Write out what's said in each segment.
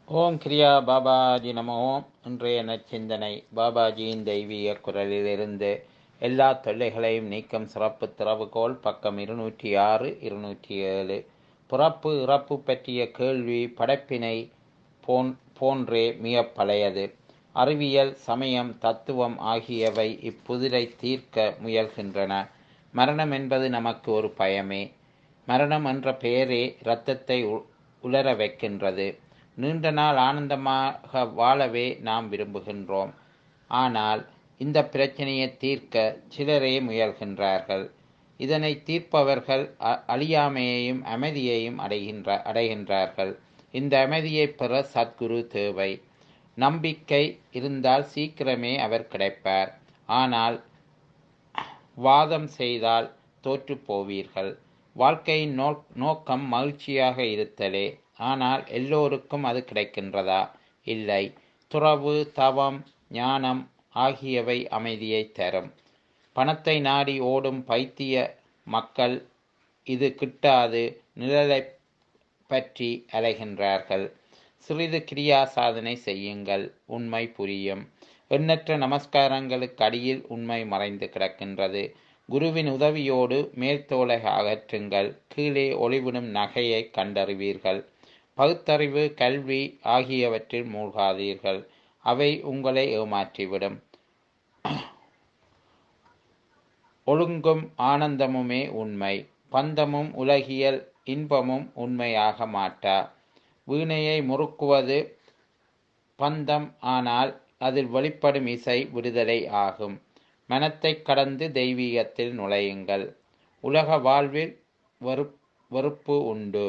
ஓம் கிரியா பாபாஜி நமோ இன்றைய நற்சிந்தனை பாபாஜியின் தெய்வீக குரலிலிருந்து எல்லா தொல்லைகளையும் நீக்கும் சிறப்பு திறவுகோல் பக்கம் இருநூற்றி ஆறு இருநூற்றி ஏழு பிறப்பு இறப்பு பற்றிய கேள்வி படைப்பினை போன் போன்றே மிக பழையது அறிவியல் சமயம் தத்துவம் ஆகியவை இப்புதிரை தீர்க்க முயல்கின்றன மரணம் என்பது நமக்கு ஒரு பயமே மரணம் என்ற பெயரே இரத்தத்தை உ- உலர வைக்கின்றது நீண்ட நாள் ஆனந்தமாக வாழவே நாம் விரும்புகின்றோம் ஆனால் இந்த பிரச்சனையை தீர்க்க சிலரே முயல்கின்றார்கள் இதனை தீர்ப்பவர்கள் அ- அழியாமையையும் அமைதியையும் அடைகின்ற அடைகின்றார்கள் இந்த அமைதியை பெற சத்குரு தேவை நம்பிக்கை இருந்தால் சீக்கிரமே அவர் கிடைப்பார் ஆனால் வாதம் செய்தால் தோற்றுப் போவீர்கள் வாழ்க்கையின் நோ நோக்கம் மகிழ்ச்சியாக இருத்தலே ஆனால் எல்லோருக்கும் அது கிடைக்கின்றதா இல்லை துறவு தவம் ஞானம் ஆகியவை அமைதியை தரும் பணத்தை நாடி ஓடும் பைத்திய மக்கள் இது கிட்டாது நிழலை பற்றி அலைகின்றார்கள் சிறிது கிரியா சாதனை செய்யுங்கள் உண்மை புரியும் எண்ணற்ற நமஸ்காரங்களுக்கு அடியில் உண்மை மறைந்து கிடக்கின்றது குருவின் உதவியோடு மேல்தோலை அகற்றுங்கள் கீழே ஒளிவிடும் நகையை கண்டறிவீர்கள் பகுத்தறிவு கல்வி ஆகியவற்றில் மூழ்காதீர்கள் அவை உங்களை ஏமாற்றிவிடும் ஒழுங்கும் ஆனந்தமுமே உண்மை பந்தமும் உலகியல் இன்பமும் உண்மையாக மாட்டா வீணையை முறுக்குவது பந்தம் ஆனால் அதில் வெளிப்படும் இசை விடுதலை ஆகும் மனத்தை கடந்து தெய்வீகத்தில் நுழையுங்கள் உலக வாழ்வில் வெறுப் வெறுப்பு உண்டு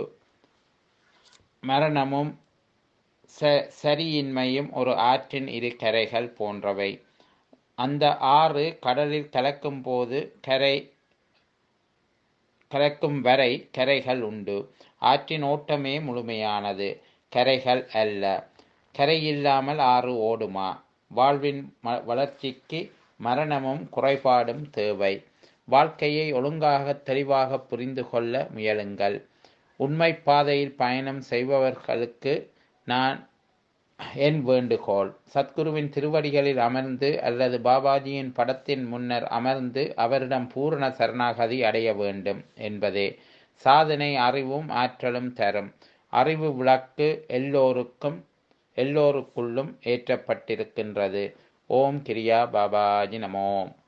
மரணமும் ச- சரியின்மையும் ஒரு ஆற்றின் இரு கரைகள் போன்றவை அந்த ஆறு கடலில் கலக்கும் போது கரை கலக்கும் வரை கரைகள் உண்டு ஆற்றின் ஓட்டமே முழுமையானது கரைகள் அல்ல கரை இல்லாமல் ஆறு ஓடுமா வாழ்வின் ம- வளர்ச்சிக்கு மரணமும் குறைபாடும் தேவை வாழ்க்கையை ஒழுங்காக தெளிவாக புரிந்து கொள்ள முயலுங்கள் உண்மை பாதையில் பயணம் செய்பவர்களுக்கு நான் என் வேண்டுகோள் சத்குருவின் திருவடிகளில் அமர்ந்து அல்லது பாபாஜியின் படத்தின் முன்னர் அமர்ந்து அவரிடம் பூரண சரணாகதி அடைய வேண்டும் என்பதே சாதனை அறிவும் ஆற்றலும் தரும் அறிவு விளக்கு எல்லோருக்கும் எல்லோருக்குள்ளும் ஏற்றப்பட்டிருக்கின்றது ஓம் கிரியா பாபாஜி நமோம்